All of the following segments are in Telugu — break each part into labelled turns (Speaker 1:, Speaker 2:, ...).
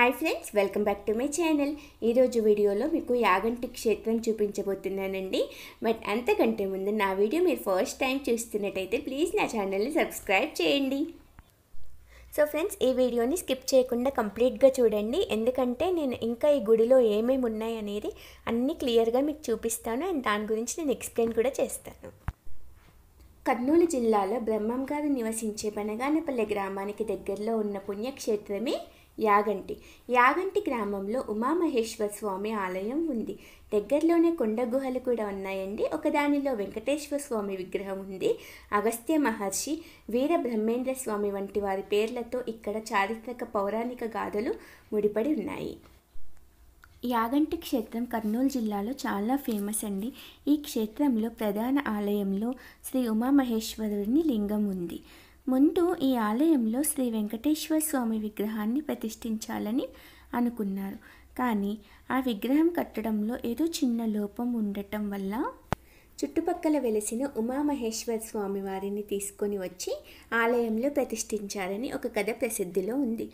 Speaker 1: hi friends welcome back to my channel ఈరోజు వీడియోలో మీకు యాగంటి క్షేత్రం చూపించబోతున్నానండి బట్ అంతకంటే ముందు నా వీడియో మీరు ఫస్ట్ టైం చూస్తున్నట్టయితే ప్లీజ్ నా ఛానల్ని సబ్స్క్రైబ్ చేయండి సో ఫ్రెండ్స్ ఈ వీడియోని స్కిప్ చేయకుండా కంప్లీట్గా చూడండి ఎందుకంటే నేను ఇంకా ఈ గుడిలో ఏమేమి ఉన్నాయి అనేది అన్నీ క్లియర్గా మీకు చూపిస్తాను అండ్ దాని గురించి నేను ఎక్స్ప్లెయిన్ కూడా చేస్తాను కర్నూలు జిల్లాలో బ్రహ్మం గారు నివసించే బనగానపల్లె గ్రామానికి దగ్గరలో ఉన్న పుణ్యక్షేత్రమే యాగంటి యాగంటి గ్రామంలో ఉమామహేశ్వర స్వామి ఆలయం ఉంది దగ్గరలోనే కొండ గుహలు కూడా ఉన్నాయండి ఒకదానిలో వెంకటేశ్వర స్వామి విగ్రహం ఉంది అగస్త్య మహర్షి వీర బ్రహ్మేంద్ర స్వామి వంటి వారి పేర్లతో ఇక్కడ చారిత్రక పౌరాణిక గాథలు ముడిపడి ఉన్నాయి యాగంటి క్షేత్రం కర్నూలు జిల్లాలో చాలా ఫేమస్ అండి ఈ క్షేత్రంలో ప్రధాన ఆలయంలో శ్రీ ఉమామహేశ్వరుని లింగం ఉంది ముందు ఈ ఆలయంలో శ్రీ వెంకటేశ్వర స్వామి విగ్రహాన్ని ప్రతిష్ఠించాలని అనుకున్నారు కానీ ఆ విగ్రహం కట్టడంలో ఏదో చిన్న లోపం ఉండటం వల్ల చుట్టుపక్కల వెలిసిన ఉమామహేశ్వర స్వామి వారిని తీసుకొని వచ్చి ఆలయంలో ప్రతిష్ఠించారని ఒక కథ ప్రసిద్ధిలో ఉంది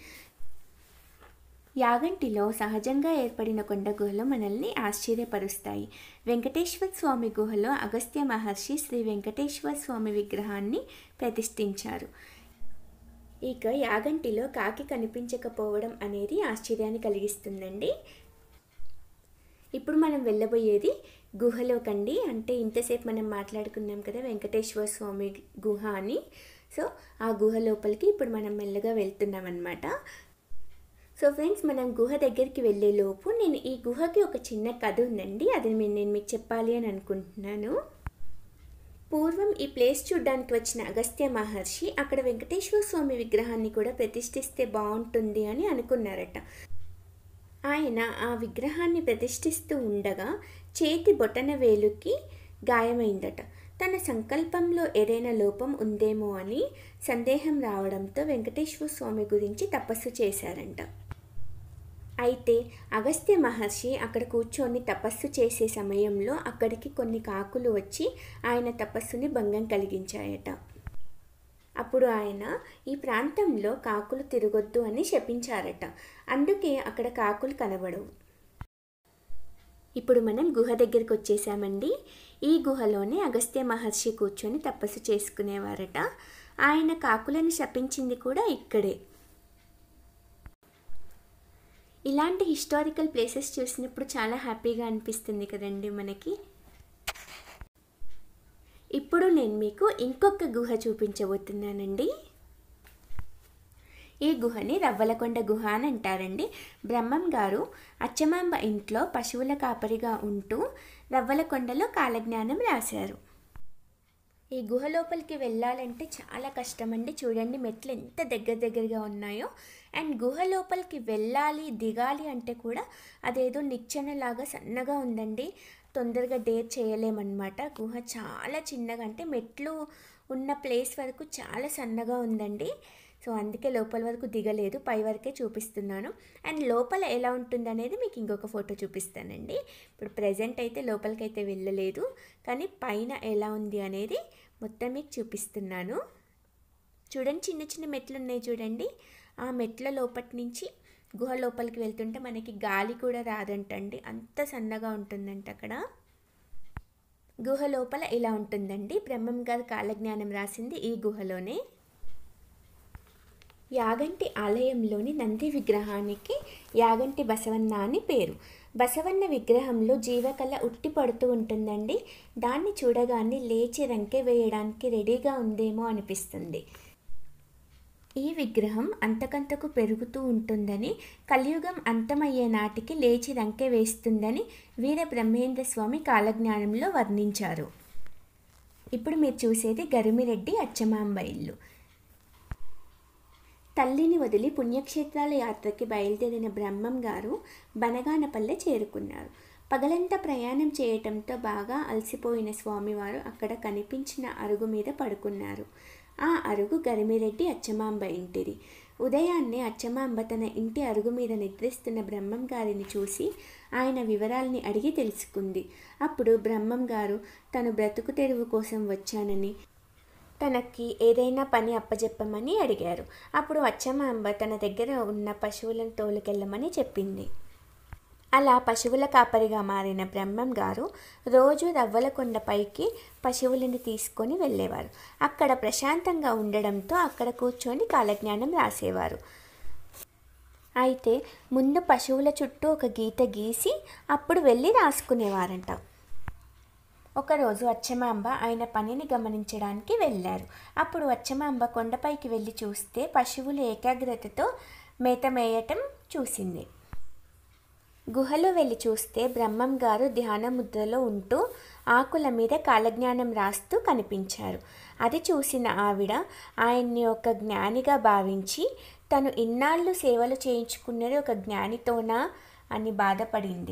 Speaker 1: యాగంటిలో సహజంగా ఏర్పడిన కొండ గుహలు మనల్ని ఆశ్చర్యపరుస్తాయి వెంకటేశ్వర స్వామి గుహలో అగస్త్య మహర్షి శ్రీ వెంకటేశ్వర స్వామి విగ్రహాన్ని ప్రతిష్ఠించారు ఇక యాగంటిలో కాకి కనిపించకపోవడం అనేది ఆశ్చర్యాన్ని కలిగిస్తుందండి ఇప్పుడు మనం వెళ్ళబోయేది గుహలోకండి అంటే ఇంతసేపు మనం మాట్లాడుకున్నాం కదా వెంకటేశ్వర స్వామి గుహ అని సో ఆ గుహ లోపలికి ఇప్పుడు మనం మెల్లగా వెళ్తున్నాం అనమాట సో ఫ్రెండ్స్ మనం గుహ దగ్గరికి వెళ్ళే లోపు నేను ఈ గుహకి ఒక చిన్న కథ ఉందండి అది నేను మీకు చెప్పాలి అని అనుకుంటున్నాను పూర్వం ఈ ప్లేస్ చూడడానికి వచ్చిన అగస్త్య మహర్షి అక్కడ వెంకటేశ్వర స్వామి విగ్రహాన్ని కూడా ప్రతిష్ఠిస్తే బాగుంటుంది అని అనుకున్నారట ఆయన ఆ విగ్రహాన్ని ప్రతిష్ఠిస్తూ ఉండగా చేతి బొటన వేలుకి గాయమైందట తన సంకల్పంలో ఏదైనా లోపం ఉందేమో అని సందేహం రావడంతో వెంకటేశ్వర స్వామి గురించి తపస్సు చేశారంట అయితే అగస్త్య మహర్షి అక్కడ కూర్చొని తపస్సు చేసే సమయంలో అక్కడికి కొన్ని కాకులు వచ్చి ఆయన తపస్సుని భంగం కలిగించాయట అప్పుడు ఆయన ఈ ప్రాంతంలో కాకులు తిరగొద్దు అని శపించారట అందుకే అక్కడ కాకులు కనబడవు ఇప్పుడు మనం గుహ దగ్గరికి వచ్చేసామండి ఈ గుహలోనే అగస్త్య మహర్షి కూర్చొని తపస్సు చేసుకునేవారట ఆయన కాకులను శపించింది కూడా ఇక్కడే ఇలాంటి హిస్టారికల్ ప్లేసెస్ చూసినప్పుడు చాలా హ్యాపీగా అనిపిస్తుంది కదండి మనకి ఇప్పుడు నేను మీకు ఇంకొక గుహ చూపించబోతున్నానండి ఈ గుహని రవ్వలకొండ గుహ అని అంటారండి బ్రహ్మం గారు అచ్చమాంబ ఇంట్లో పశువుల కాపరిగా ఉంటూ రవ్వలకొండలో కాలజ్ఞానం రాశారు ఈ గుహ లోపలికి వెళ్ళాలంటే చాలా కష్టం అండి చూడండి మెట్లు ఎంత దగ్గర దగ్గరగా ఉన్నాయో అండ్ గుహ లోపలికి వెళ్ళాలి దిగాలి అంటే కూడా అదేదో నిచ్చెనలాగా సన్నగా ఉందండి తొందరగా డేర్ చేయలేమన్నమాట గుహ చాలా చిన్నగా అంటే మెట్లు ఉన్న ప్లేస్ వరకు చాలా సన్నగా ఉందండి సో అందుకే లోపల వరకు దిగలేదు పై వరకే చూపిస్తున్నాను అండ్ లోపల ఎలా ఉంటుంది అనేది మీకు ఇంకొక ఫోటో చూపిస్తానండి ఇప్పుడు ప్రజెంట్ అయితే లోపలికి అయితే వెళ్ళలేదు కానీ పైన ఎలా ఉంది అనేది మొత్తం మీకు చూపిస్తున్నాను చూడండి చిన్న చిన్న మెట్లు ఉన్నాయి చూడండి ఆ మెట్ల లోపటి నుంచి గుహ లోపలికి వెళ్తుంటే మనకి గాలి కూడా రాదంటండి అంత సన్నగా ఉంటుందంట అక్కడ గుహ లోపల ఇలా ఉంటుందండి బ్రహ్మం గారు కాలజ్ఞానం రాసింది ఈ గుహలోనే యాగంటి ఆలయంలోని నంది విగ్రహానికి యాగంటి బసవన్న అని పేరు బసవన్న విగ్రహంలో జీవకళ ఉట్టి పడుతూ ఉంటుందండి దాన్ని చూడగానే లేచి రంకె వేయడానికి రెడీగా ఉందేమో అనిపిస్తుంది ఈ విగ్రహం అంతకంతకు పెరుగుతూ ఉంటుందని కలియుగం అంతమయ్యే నాటికి లేచి రంకె వేస్తుందని వీర బ్రహ్మేంద్ర స్వామి కాలజ్ఞానంలో వర్ణించారు ఇప్పుడు మీరు చూసేది గరిమిరెడ్డి అచ్చమాంబ ఇల్లు తల్లిని వదిలి పుణ్యక్షేత్రాల యాత్రకి బయలుదేరిన బ్రహ్మం గారు బనగానపల్లె చేరుకున్నారు పగలంతా ప్రయాణం చేయటంతో బాగా అలసిపోయిన స్వామివారు అక్కడ కనిపించిన అరుగు మీద పడుకున్నారు ఆ అరుగు గరిమిరెడ్డి అచ్చమాంబ ఇంటిది ఉదయాన్నే అచ్చమాంబ తన ఇంటి అరుగు మీద నిద్రిస్తున్న బ్రహ్మం గారిని చూసి ఆయన వివరాల్ని అడిగి తెలుసుకుంది అప్పుడు బ్రహ్మం గారు తను బ్రతుకు తెరువు కోసం వచ్చానని తనకి ఏదైనా పని అప్పజెప్పమని అడిగారు అప్పుడు అచ్చమాంబ తన దగ్గర ఉన్న పశువులను తోలుకెళ్ళమని చెప్పింది అలా పశువుల కాపరిగా మారిన బ్రహ్మం గారు రోజు రవ్వలకొండ పైకి పశువులను తీసుకొని వెళ్ళేవారు అక్కడ ప్రశాంతంగా ఉండడంతో అక్కడ కూర్చొని కాలజ్ఞానం రాసేవారు అయితే ముందు పశువుల చుట్టూ ఒక గీత గీసి అప్పుడు వెళ్ళి రాసుకునేవారంట ఒకరోజు అచ్చమాంబ ఆయన పనిని గమనించడానికి వెళ్ళారు అప్పుడు అచ్చమాంబ కొండపైకి వెళ్ళి చూస్తే పశువులు ఏకాగ్రతతో మేత మేయటం చూసింది గుహలో వెళ్ళి చూస్తే బ్రహ్మం గారు ధ్యాన ముద్రలో ఉంటూ ఆకుల మీద కాలజ్ఞానం రాస్తూ కనిపించారు అది చూసిన ఆవిడ ఆయన్ని ఒక జ్ఞానిగా భావించి తను ఇన్నాళ్ళు సేవలు చేయించుకున్నది ఒక జ్ఞానితోనా అని బాధపడింది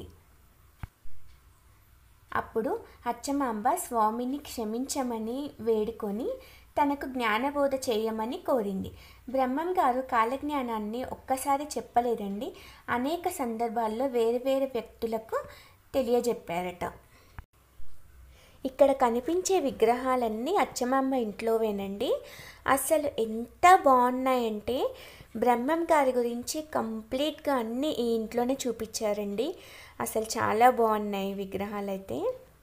Speaker 1: అప్పుడు అచ్చమాంబ స్వామిని క్షమించమని వేడుకొని తనకు జ్ఞానబోధ చేయమని కోరింది బ్రహ్మం గారు కాలజ్ఞానాన్ని ఒక్కసారి చెప్పలేదండి అనేక సందర్భాల్లో వేరు వేరు వ్యక్తులకు తెలియజెప్పారట ఇక్కడ కనిపించే విగ్రహాలన్నీ అచ్చమాంబ ఇంట్లోవేనండి అసలు ఎంత బాగున్నాయంటే బ్రహ్మం గారి గురించి కంప్లీట్గా అన్నీ ఈ ఇంట్లోనే చూపించారండి అసలు చాలా బాగున్నాయి విగ్రహాలు అయితే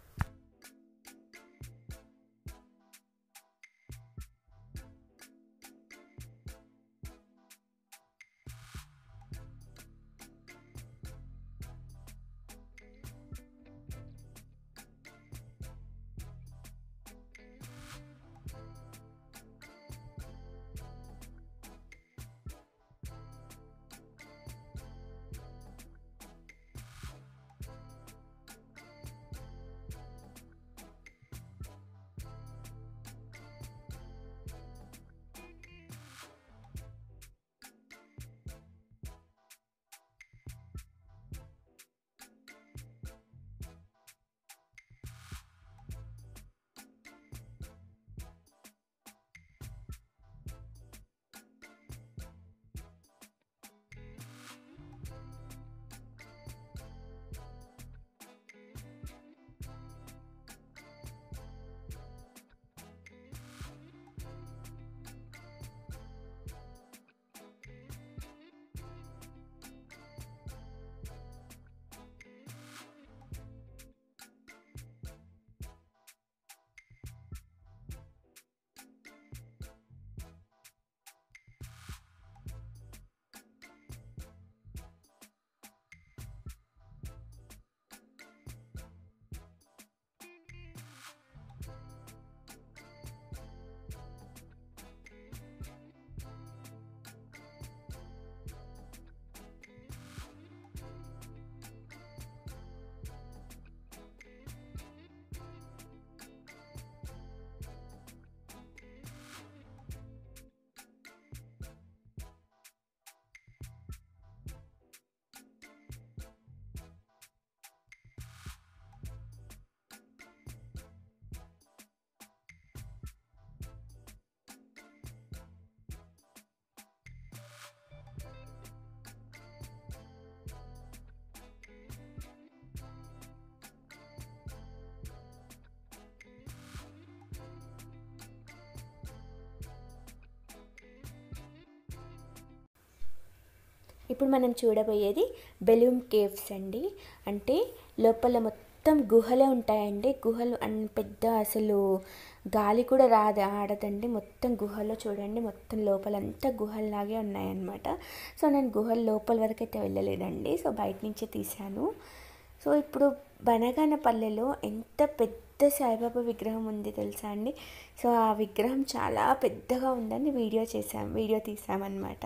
Speaker 1: ఇప్పుడు మనం చూడబోయేది బెలూమ్ కేవ్స్ అండి అంటే లోపల మొత్తం గుహలే ఉంటాయండి గుహలు అన్ పెద్ద అసలు గాలి కూడా రాదు ఆడదండి మొత్తం గుహలో చూడండి మొత్తం లోపలంతా గుహల్లాగే ఉన్నాయన్నమాట సో నేను గుహల లోపల వరకు అయితే వెళ్ళలేదండి సో బయట నుంచే తీశాను సో ఇప్పుడు బనగానపల్లెలో ఎంత పెద్ద సాయిబాబా విగ్రహం ఉంది తెలుసా అండి సో ఆ విగ్రహం చాలా పెద్దగా ఉందని వీడియో చేసాం వీడియో తీసామన్నమాట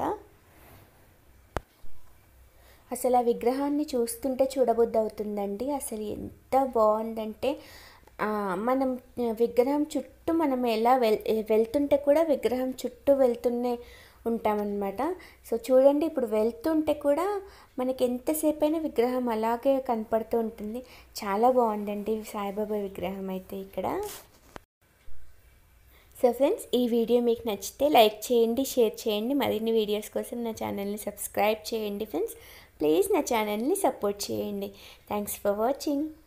Speaker 1: అసలు ఆ విగ్రహాన్ని చూస్తుంటే చూడబుద్ధి అవుతుందండి అసలు ఎంత బాగుందంటే ఆ, మనం విగ్రహం చుట్టూ మనం ఎలా వెల్ వెళ్తుంటే కూడా విగ్రహం చుట్టూ వెళ్తూనే ఉంటామన్నమాట సో చూడండి ఇప్పుడు వెళ్తుంటే కూడా మనకి ఎంతసేపు అయినా విగ్రహం అలాగే కనపడుతూ ఉంటుంది చాలా బాగుందండి సాయిబాబా విగ్రహం అయితే ఇక్కడ సో ఫ్రెండ్స్ ఈ వీడియో మీకు నచ్చితే లైక్ చేయండి షేర్ చేయండి మరిన్ని వీడియోస్ కోసం నా ఛానల్ని సబ్స్క్రైబ్ చేయండి ఫ్రెండ్స్ ప్లీజ్ నా ఛానల్ని సపోర్ట్ చేయండి థ్యాంక్స్ ఫర్ వాచింగ్